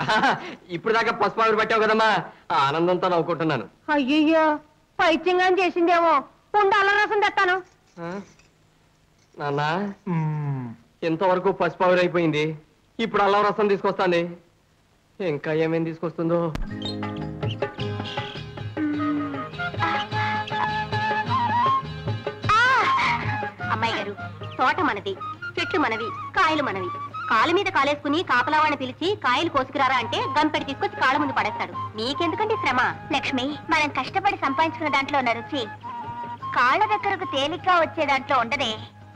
ఇప్పుడు దాకా పసుపు ఆవిరి పట్టావు కదమ్మా ఆ ఆనందంతో నవ్వుకుంటున్నాను అయ్యయ్యో పైత్యంగా చేసిందేమో ఉండాల రసం తెస్తాను ఆ? నాన్న ఇంతవరకు పసుపు ఆవిరి అయిపోయింది ఇప్పుడు అల్లం రసం తీసుకొస్తాంది ఇంకా ఏమేం తీసుకొస్తుందో అమ్మాయి గారు తోట మనది చెట్లు మనవి కాయలు మనవి కాలు మీద కాలేసుకుని కాపలావాణ్ణి పిలిచి కాయలు కోసుకురారా అంటే గంపెడి తీసుకొచ్చి కాళ్ళ ముందు పడేస్తాడు మీకెందుకండి శ్రమ లక్ష్మి మనం కష్టపడి సంపాదించుకున్న దాంట్లో ఉన్న రుచి కాళ్ళ దగ్గరకు తేలిగ్గా వచ్చే దాంట్లో ఉండదే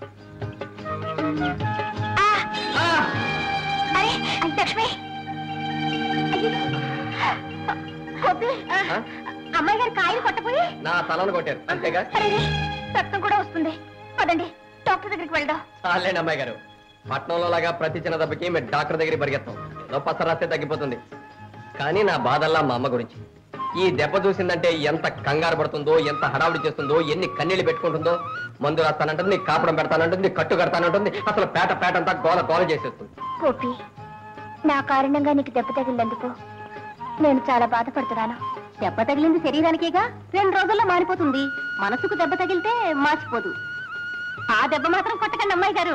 ఆ! అరే, లక్ష్మి అయ్యో. గోపి, ఆ? అమ్మాయి గారు కాయలు కొట్టపోయి నా తలను కొట్టారు అంతేగా అరే రక్తం కూడా వస్తుంది పదండి డాక్టర్ దగ్గరికి వెళ్దాం చాలేండి అమ్మాయి గారు పట్నంలో లాగా ప్రతి చిన్న దెబ్బకి మేము డాక్టర్ దగ్గర పరిగెత్తాం ఏదో పస రాస్తే తగ్గిపోతుంది కానీ నా బాధల్లా మా అమ్మ గురించి ఈ దెబ్బ చూసిందంటే ఎంత కంగారు పడుతుందో ఎంత హడావుడి చేస్తుందో ఎన్ని కన్నీళ్లు పెట్టుకుంటుందో మందు రాస్తానంటుంది కాపడం పెడతానంటుంది కట్టు కడతానంటుంది అసలు పేట పేట అంతా గోల గోల చేసేస్తుంది గోపి నా కారణంగా నీకు దెబ్బ తగిలినందుకు నేను చాలా బాధపడుతున్నాను దెబ్బ తగిలింది శరీరానికేగా రెండు రోజుల్లో మారిపోతుంది మనసుకు దెబ్బ తగిలితే మార్చిపోదు ఆ దెబ్బ మాత్రం కొట్టకండి అమ్మాయి గారు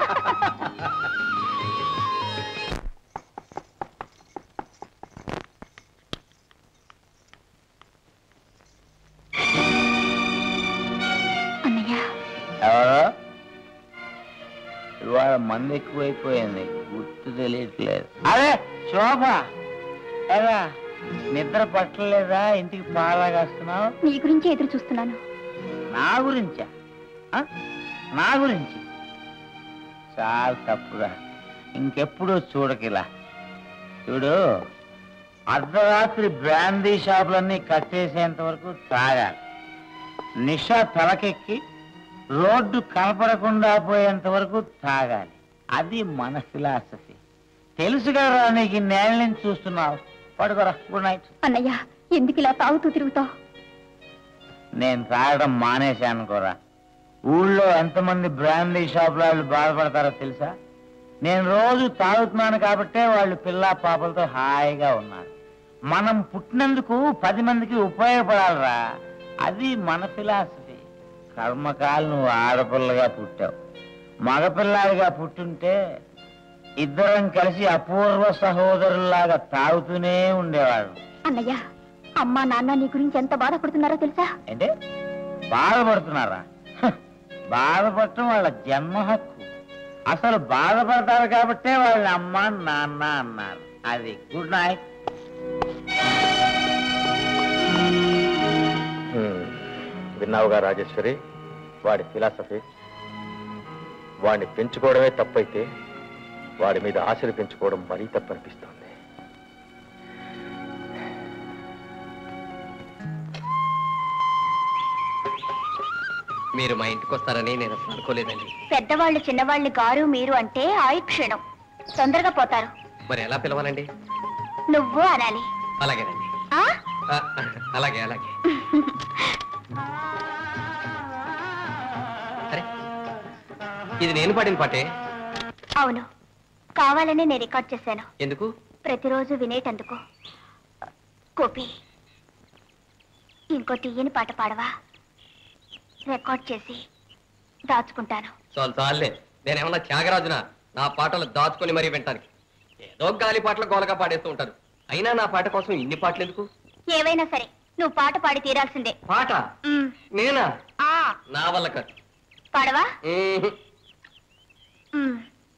అన్నయ్య ఎవరో ఇవాళ మంది ఎక్కువైపోయింది గుర్తు తెలియట్లేదు అరే శోభ ఎలా నిద్ర పట్టలేదా ఇంటికి బాగా కాస్తున్నావు నీ గురించి ఎదురు చూస్తున్నాను నా గురించా ఆ? నా గురించి చాలా తప్పురా ఇంకెప్పుడు చూడకిలా చూడు అర్ధరాత్రి బ్రాందీ షాపులన్నీ కట్టేసేంత వరకు తాగాలి నిషా తలకెక్కి రోడ్డు కనపడకుండా పోయేంత వరకు తాగాలి అది మన ఫిలాసఫీ తెలుసు కదా నీకు నేల నుంచి చూస్తున్నావు పడుకోరా గుడ్ నైట్ అన్నయ్య ఎందుకు ఇలా తాగుతూ తిరుగుతావు నేను తాగడం మానేశాను కూడా ఊళ్ళో ఎంతమంది బ్రాండీ షాప్ వాళ్ళు బాధపడతారో తెలుసా నేను రోజు తాగుతున్నాను కాబట్టే వాళ్ళు పిల్ల పాపలతో హాయిగా ఉన్నారు మనం పుట్టినందుకు పది మందికి ఉపయోగపడాలిరా అది మన ఫిలాసఫీ కర్మకాలు నువ్వు ఆడపిల్లగా పుట్టావు మగపిల్లాడిగా పుట్టుంటే ఇద్దరం కలిసి అపూర్వ సహోదరుల్లాగా తాగుతూనే ఉండేవాళ్ళం అన్నయ్య అమ్మా నాన్న నీ గురించి ఎంత బాధపడుతున్నారో తెలుసా అంటే బాధపడుతున్నారా హ, బాధపడటం వాళ్ళ జన్మ హక్కు అసలు బాధపడతారు కాబట్టే వాళ్ళ అమ్మ నాన్న అన్నారు అది గుడ్ నైట్ విన్నావుగా రాజేశ్వరి వాడి ఫిలాసఫీ వాడిని పెంచుకోవడమే తప్పైతే వాడి మీద ఆశలు పెంచుకోవడం మరీ తప్పనిపిస్తోంది మీరు మా ఇంటికి వస్తారని నేను అసలు అనుకోలేదండి పెద్దవాళ్ళు చిన్నవాళ్ళు గారు మీరు అంటే ఆయుక్షణం తొందరగా పోతారు మరి ఎలా పిలవాలండి నువ్వు అనాలి అలాగేనండి ఆ? ఆ, అలాగే అలాగే అరే ఇది నేను పాడిన పాటే అవును కావాలనే నేను రికార్డ్ చేశాను ఎందుకు ప్రతిరోజు వినేటందుకు గోపి ఇంకో తీయని పాట పాడవా రికార్డ్ చేసి దాచుకుంటాను చాలు చాలులే నేనేమన్నా త్యాగరాజునా నా పాటలు దాచుకొని మరీ వింటానికి ఏదో గాలి పాటలు గోలగా పాడేస్తూ ఉంటారు అయినా నా పాట కోసం ఇన్ని పాటలు ఎందుకు ఏవైనా సరే నువ్వు పాట పాడి తీరాల్సిందే పాట మ్, నేనా ఆ నా వల్ల కాదు పాడవా మ్మ్. మ్.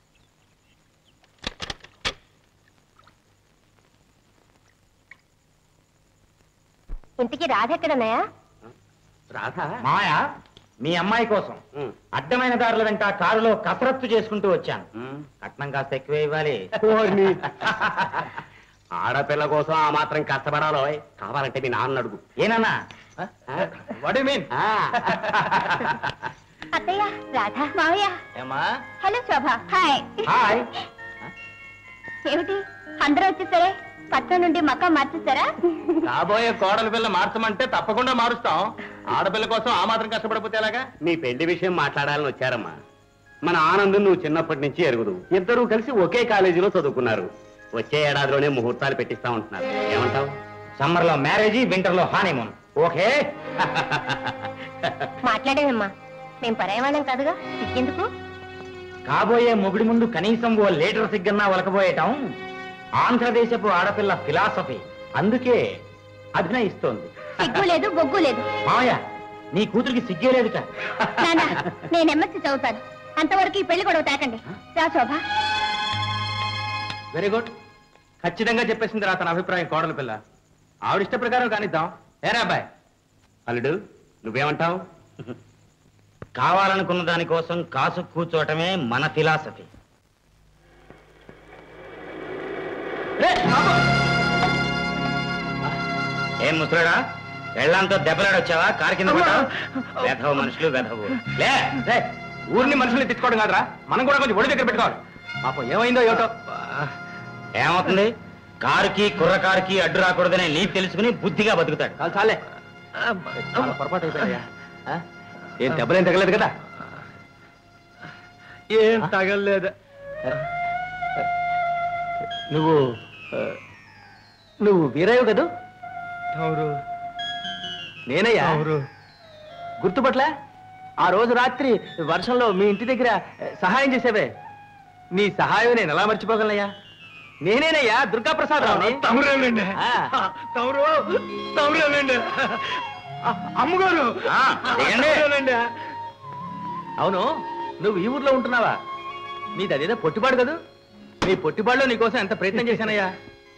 ఇంటికి రాధ ఎక్కడన్నాయా రాధా మాయా మీ అమ్మాయి కోసం అడ్డమైన దారుల వెంట కారులో కసరత్తు చేసుకుంటూ వచ్చాను కట్నం కాస్త ఎక్కువ ఇవ్వాలి ఆడపిల్ల కోసం ఆ మాత్రం కష్టపడాలో కావాలంటే మీ నాన్న అడుగు ఏనన్నా వాట్ మీన్ అత్తయ్య రాధ మావయ్య ఏమా హలో శోభ హాయ్ హాయ్ ఏమిటి అందరూ వచ్చేసరే పట్నం నుండి మక్క మార్చేస్తారా కాబోయే కోడల పిల్ల మార్చమంటే తప్పకుండా మారుస్తాం ఆడపిల్ల కోసం ఆ మాత్రం కష్టపడిపోతే ఎలాగా మీ పెళ్లి విషయం మాట్లాడాలని వచ్చారమ్మా మన ఆనందం నువ్వు చిన్నప్పటి నుంచి ఎరుగుదు ఇద్దరూ కలిసి ఒకే కాలేజీలో చదువుకున్నారు వచ్చే ఏడాదిలోనే ముహూర్తాలు పెట్టిస్తా ఉంటున్నారు ఏమంటావు సమ్మర్ లో మ్యారేజ్ వింటర్ లో హానీమూన్ ఓకే మాట్లాడేవమ్మా మేము పరాయవాళ్ళం కాదుగా సిగ్గెందుకు కాబోయే మొగుడి ముందు కనీసం ఓ లీటర్ సిగ్గన్నా ఒలకబోయటం ఆంధ్రదేశపు ఆడపిల్ల ఫిలాసఫీ అందుకే అభినయిస్తోంది సిగ్గు లేదు బొగ్గు లేదు మామయ్య నీ కూతురికి సిగ్గే లేదుట నాన్న నేను ఎంఎస్సీ చదువుతాను అంతవరకు ఈ పెళ్లి గొడవ తాకండి రా శోభ వెరీ గుడ్ ఖచ్చితంగా చెప్పేసింది రా తన అభిప్రాయం కోడల పిల్ల ఆవిడ ఇష్ట ప్రకారం కానిద్దాం ఏరా అబ్బాయి అల్లుడు నువ్వేమంటావు కావాలనుకున్న దానికోసం కాసు కూర్చోవటమే మన ఫిలాసఫీ ఏం ముసలాడా ఎళ్ళంతో దెబ్బలాడొచ్చావా కారు కింద పడ్డావా? వెధవ మనుషులు వెధవు లే రే, ఊరిని మనుషుల్ని తిట్టుకోవడం కాదురా మనం కూడా కొంచెం ఒడి దగ్గర పెట్టుకోవాలి పాపం ఏమైందో ఏమిటో ఏమవుతుంది కారుకి కుర్రకారుకి అడ్డు రాకూడదని నీకు తెలుసుకుని బుద్ధిగా బతుకుతాడు చాలు చాలే చాలా పొరపాటు అయిపోయాయా ఆ? ఏం దెబ్బలేం తగలేదు కదా ఏం తగలేదు నువ్వు ఆ, నువ్వు వీరయ్య కదూ అవురు నేనయ్యా అవురు గుర్తుపట్లే ఆ రోజు రాత్రి వర్షంలో మీ ఇంటి దగ్గర ఆ, సహాయం చేసేవే నీ సహాయం నేను ఎలా మర్చిపోగలనయ్యా నేనేనయ్యా దుర్గా ప్రసాద్ రావుని తమరేనండి ఆ. తమరు తమరేనండి అమ్మగారు ఆ, దిగండి. తమరేనండి. అవును నువ్వు ఈ ఊర్లో ఉంటున్నావా నీది అదేదో పొట్టిపాడు కదూ నీ పొట్టిపాడులో నీకోసం ఎంత ప్రయత్నం చేశానయ్యా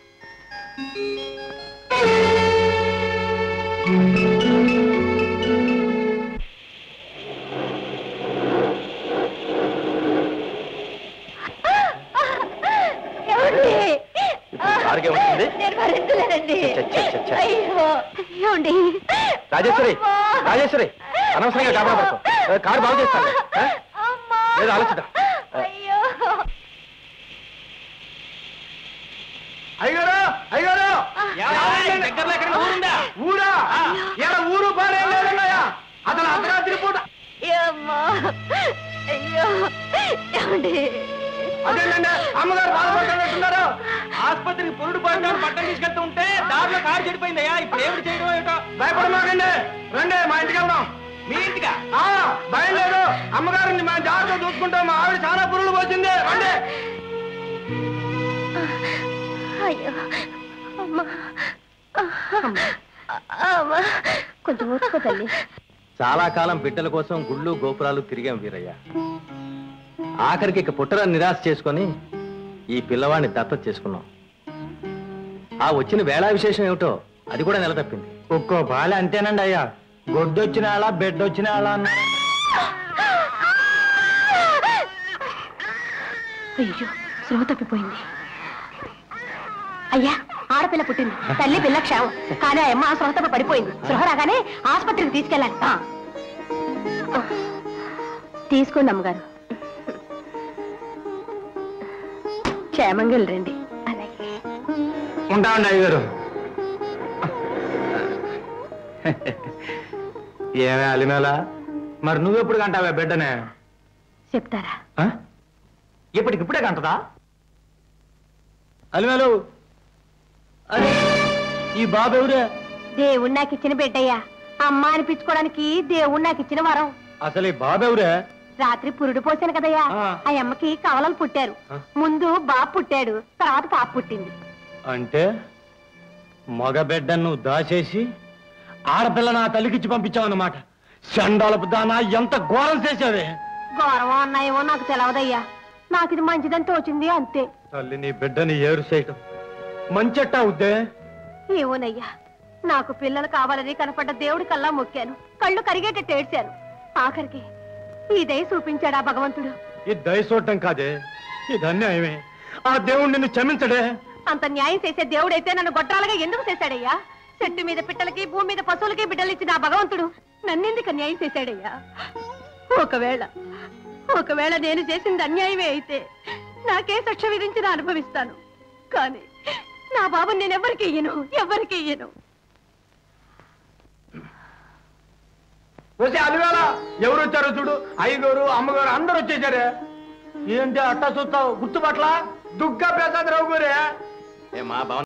కారుకి ఏమవుతుంది? నేను భరించలేనండి చ్చ, చ్చ, చ్చ, చ్చ. అయ్యో ఏమండి రాజేశ్వరి రాజేశ్వరి అనవసరంగా కాపలా పడుకో ఏ, కారు బాగు చేస్తాను ఏ? అమ్మా. లేదు, ఆలోచిద్దాం. అయ్యో అయ్యగారు అయ్యగారు దగ్గరలో ఎక్కడైనా ఊరుందా? ఊరా ఇలా ఊరు పాడేం లేదన్నయ్యా అసలు అర్ధరాత్రి పూట అమ్మా. అయ్యో ఏమండి అదేంటండి అమ్మగారు బాధపడుతున్నట్టున్నారు ఆసుపత్రికి పురుడు పోయినాడు పట్టం తీసుకెళ్తూ ఉంటే దారిలో కారు చెడిపోయిందయ్యా ఇప్పుడు ఏమిటి చేయడం ఏమిటో భయపడమాకండి రండి మా ఇంటికి వెళ్దాం మీ ఇంటికా ఆ బయలుదేరు అమ్మగారిని మా జాగ్రత్త చూసుకుంటాం మా ఆవిడ చాలా పురుడు పోసింది రండి అయ్యో అమ్మా అమ్మా కొంచెం ఊరుకో తల్లి చాలా కాలం బిడ్డల కోసం గుళ్ళు గోపురాలు తిరిగాం వీరయ్య ఆఖరికి ఇక పుట్టర నిరాశ చేసుకొని ఈ పిల్లవాడిని దత్తత చేసుకున్నాం ఆ వచ్చిన వేళా విశేషం ఏమిటో అది కూడా నెలతప్పింది ఒక్కో బాల అంతేనండి అయ్యా గొడ్డొచ్చిన అలా బెడ్ వచ్చిన అలా అన్నారు అయ్యో స్పృహ తప్పిపోయింది అయ్యా ఆడపిల్ల పుట్టింది తల్లి పిల్ల క్షేమం కానీ ఆ అమ్మ స్పృహ తప్పి పడిపోయింది స్పృహ రాగానే ఆసుపత్రికి తీసుకెళ్ళాలి ఆ. తీసుకోండి అమ్మగారు క్షేమంగా వెళ్ళండి అలాగే ఉంటామండి అయ్యగారు ఏమే అలిమేలా మరి నువ్వెప్పుడు కంటావే బిడ్డనే చెప్తారా ఆ? ఇప్పటికిప్పుడే కంటదా అలిమేలు అరే ఈ బాబు ఎవరే దేవుడు నాకు ఇచ్చిన బిడ్డయ్యా అమ్మ అనిపించుకోవడానికి దేవుడు నాకు ఇచ్చిన వరం అసలు ఈ బాబు ఎవరే రాత్రి పురుడు పోసాను కదయ్యా ఆ. ఆ అమ్మకి కవలలు పుట్టారు ఆ. ముందు బాబు పుట్టాడు తర్వాత పాప పుట్టింది అంటే మగ బిడ్డను నువ్వు దాచేసి ఆడపిల్ల నా తల్లికిచ్చి పంపించావు అన్నమాట చండాలపు దానా ఎంత ఘోరం చేసావే గౌరవం అన్నాయేమో నాకు తెలవదయ్యా నాకు ఇది మంచిదని తోచింది అంతే తల్లి నీ బిడ్డని ఏరు చేయటం మంచెట్టా అవుద్దే ఏమోనయ్యా నాకు పిల్లలు కావాలని కనపడ్డ దేవుడి కల్లా మొక్కాను కళ్ళు కరిగేటట్టు ఏడ్చాను ఆఖరికి ఈ దయ చూపించాడు ఆ భగవంతుడు ఇది దయ చూడటం కాదే ఇది అన్యాయమే ఆ దేవుడు నిన్ను క్షమించడే అంత న్యాయం చేసే దేవుడైతే నన్ను గొట్టాలుగా ఎందుకు చేశాడయ్యా చెట్టు మీద పిట్టలకి భూమి మీద పశువులకి బిడ్డలు ఇచ్చిన ఆ భగవంతుడు నన్నెందుకు న్యాయం చేశాడయ్యా ఒకవేళ ఒకవేళ నేను చేసింది అన్యాయమే అయితే నాకే శిక్ష విధించిన అనుభవిస్తాను కానీ నా బాబుని నేను ఎవరికి ఇయ్యను ఎవరికి ఇయ్యను వచ్చే అలివేళ ఎవరు వచ్చారో చూడు అయ్యగారు అమ్మగారు అందరూ వచ్చేసారే ఏంటి అట్టా చూస్తావు గుర్తుపట్ల దుర్గా ప్రసాద్ రావు గారే ఏమా బావ